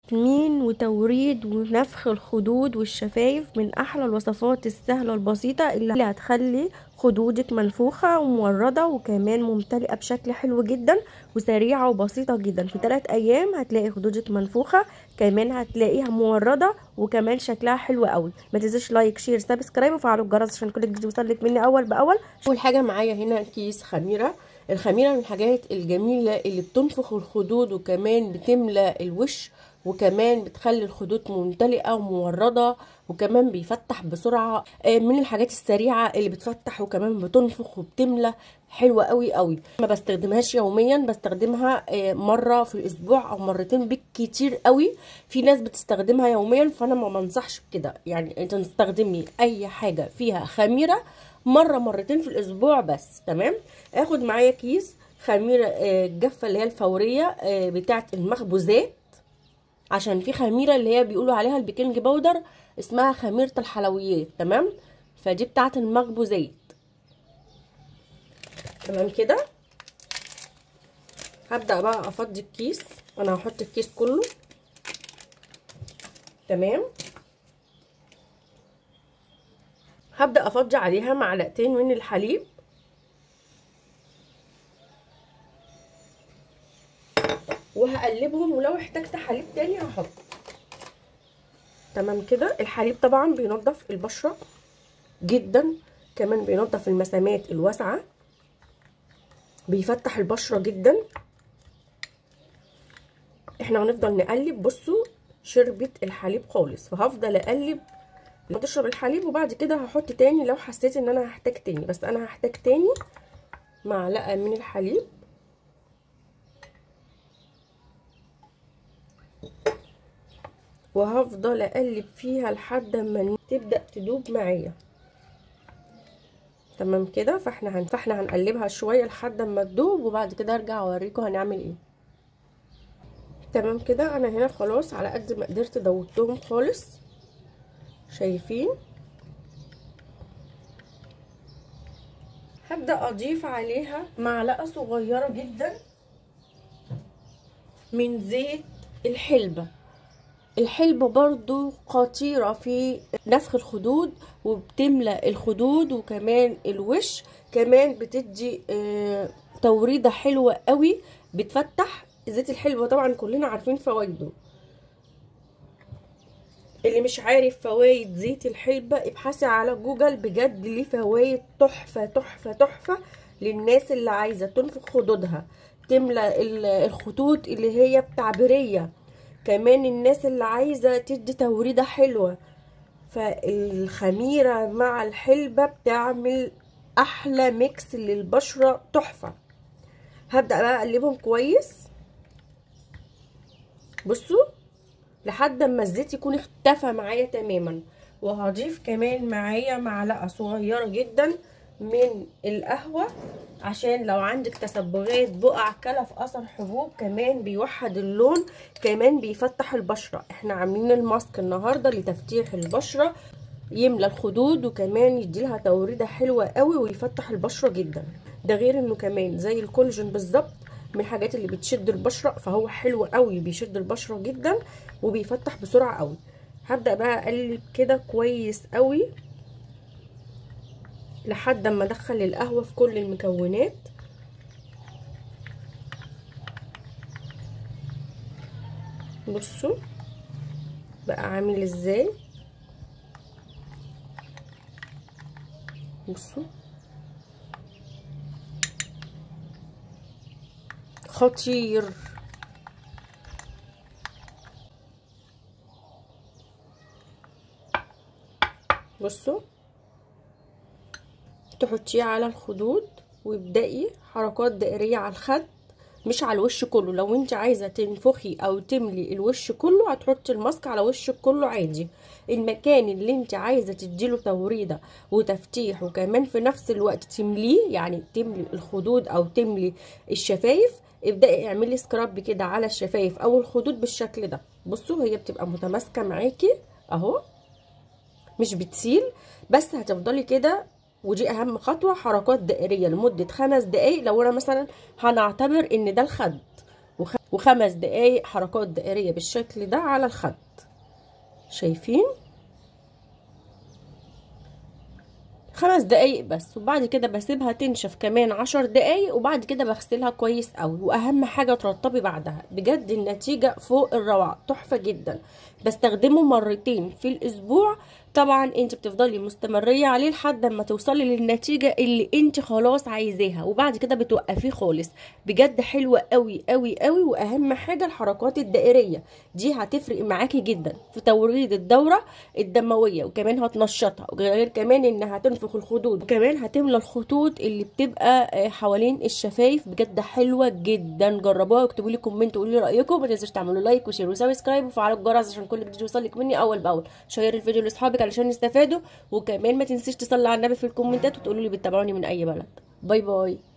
تكميم وتوريد ونفخ الخدود والشفايف من احلى الوصفات السهله البسيطه اللي هتخلي خدودك منفوخه ومورده وكمان ممتلئه بشكل حلو جدا وسريعه وبسيطه جدا في 3 ايام هتلاقي خدودك منفوخه كمان هتلاقيها مورده وكمان شكلها حلو قوي ما تنساش لايك شير سبسكرايب وفعلوا الجرس عشان كل جديد يوصلك مني اول باول اول حاجه معايا هنا كيس خميره الخميره من الحاجات الجميله اللي بتنفخ الخدود وكمان بتملى الوش وكمان بتخلي الخدود ممتلئه ومورده وكمان بيفتح بسرعه من الحاجات السريعه اللي بتفتح وكمان بتنفخ وبتملى حلوه قوي قوي ما بستخدمهاش يوميا بستخدمها مره في الاسبوع او مرتين بالكتير قوي في ناس بتستخدمها يوميا فانا ما بنصحش بكده يعني انت تستخدمي اي حاجه فيها خميره مره مرتين في الاسبوع بس تمام اخد معايا كيس خميره الجافه اللي هي الفوريه بتاعه المخبوزات عشان في خميره اللي هي بيقولوا عليها البيكنج باودر اسمها خميره الحلويات تمام فدي بتاعه المخبوزات تمام كده هبدا بقى افضي الكيس انا هحط الكيس كله تمام هبدا افضي عليها معلقتين من الحليب وهقلبهم ولو احتجت حليب تاني هحط تمام كده الحليب طبعا بينضف البشره جدا كمان بينضف المسامات الواسعه بيفتح البشره جدا احنا هنفضل نقلب بصوا شربت الحليب خالص فهفضل اقلب تشرب الحليب وبعد كده هحط تاني لو حسيت ان انا هحتاج تاني بس انا هحتاج تاني معلقه من الحليب وهفضل اقلب فيها لحد ما تبدا تدوب معايا تمام كده فاحنا هن... فاحنا هنقلبها شويه لحد ما تدوب وبعد كده ارجع اوريكم هنعمل ايه تمام كده انا هنا خلاص على قد ما قدرت دوبتهم خالص شايفين هبدا اضيف عليها معلقه صغيره جدا من زيت الحلبه الحلبة برضو خطيرة في نفخ الخدود وبتملى الخدود وكمان الوش كمان بتدي اه توريدة حلوة قوي بتفتح زيت الحلبة طبعا كلنا عارفين فوائده اللي مش عارف فوائد زيت الحلبة ابحثي على جوجل بجد ليه فوائد تحفة تحفة تحفة للناس اللي عايزة تنفخ خدودها تملى الخطوط اللي هي التعبيريه كمان الناس اللي عايزة تدي توريدة حلوة فالخميرة مع الحلبة بتعمل احلى ميكس للبشرة تحفة هبدأ بقى اقلبهم كويس بصوا لحد ما الزيت يكون اختفى معايا تماما وهضيف كمان معايا معلقة صغيرة جدا من القهوة عشان لو عندك تسبغات بقع كلف اثر حبوب كمان بيوحد اللون كمان بيفتح البشرة احنا عاملين الماسك النهاردة لتفتيح البشرة يملى الخدود وكمان يديلها توريدة حلوة قوي ويفتح البشرة جدا ده غير انه كمان زي الكولاجين بالظبط من الحاجات اللي بتشد البشرة فهو حلو قوي بيشد البشرة جدا وبيفتح بسرعة قوي هبدأ بقى اقلب كده كويس قوي لحد ما ادخل القهوة في كل المكونات بصوا بقى عامل ازاي بصوا خطير بصوا تحطيه على الخدود وابدأي حركات دائرية على الخد مش على الوش كله لو انت عايزة تنفخي او تملي الوش كله هتحطي الماسك على وشك كله عادي المكان اللي انت عايزة تديله توريدة وتفتيح وكمان في نفس الوقت تمليه يعني تملي الخدود او تملي الشفايف ابدأي اعملي سكراب كده على الشفايف او الخدود بالشكل ده بصوا هي بتبقى متماسكة معاكي اهو مش بتسيل بس هتفضلي كده ودي اهم خطوه حركات دائريه لمده خمس دقايق لو انا مثلا هنعتبر ان ده الخد وخ... وخمس دقايق حركات دائرية بالشكل ده على الخد شايفين خمس دقايق بس وبعد كده بسيبها تنشف كمان عشر دقايق وبعد كده بغسلها كويس قوي واهم حاجة ترطبي بعدها بجد النتيجة فوق الروعة تحفة جدا بستخدمه مرتين في الاسبوع طبعا انت بتفضلي مستمرية عليه لحد ما توصلي للنتيجة اللي انت خلاص عايزاها وبعد كده بتوقفيه خالص بجد حلوة قوي قوي قوي واهم حاجة الحركات الدائرية دي هتفرق معاكي جدا في توريد الدورة الدموية وكمان هتنشطها وغير كمان انها هتنفخ الخدود وكمان هتملى الخطوط اللي بتبقى حوالين الشفايف بجد حلوة جدا جربوها واكتبوا لي كومنت وقولوا لي رايكم ما تنسوش تعملوا لايك وشير وسبسكرايب وفعلوا الجرس عشان كل جديد يوصلك مني اول باول شير الفيديو لاصحابك علشان يستفادوا وكمان ما تنسيش تصلي على النبي في الكومنتات وتقولوا لي بتتابعوني من اي بلد باي باي